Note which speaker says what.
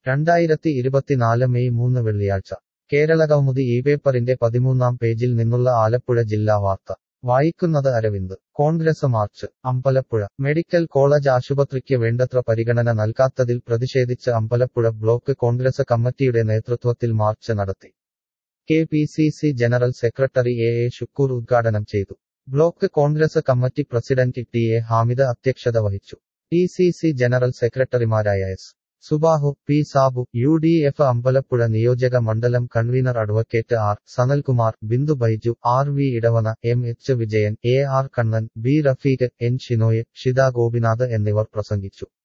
Speaker 1: രണ്ടായിരത്തി ഇരുപത്തിനാല് മെയ് മൂന്ന് വെള്ളിയാഴ്ച കേരളകൗമുദി ഈ പേപ്പറിന്റെ പതിമൂന്നാം പേജിൽ നിന്നുള്ള ആലപ്പുഴ ജില്ലാ വാർത്ത വായിക്കുന്നത് Aravind Congress march Ambalappuzha medical college ആശുപത്രിക്ക് വേണ്ടത്ര പരിഗണന നൽകാത്തതിൽ പ്രതിഷേധിച്ച് അമ്പലപ്പുഴ ബ്ലോക്ക് കോൺഗ്രസ് കമ്മിറ്റിയുടെ നേതൃത്വത്തിൽ മാർച്ച് നടത്തി K P C C general secretary A A Shukkur ഉദ്ഘാടനം ചെയ്തു block Congress committee president T A Hamid അധ്യക്ഷത വഹിച്ചു ടി സി സി ജനറൽ സെക്രട്ടറിമാരായ S Subahu P Sabu U D F Ambalappuzha നിയോജക മണ്ഡലം convener advocate R Sanalkumar Bindu Baiju R V Edavana M H Vijayan A R Kannan B Rafeeq N Shinoy Shitha Gopinath എന്നിവർ പ്രസംഗിച്ചു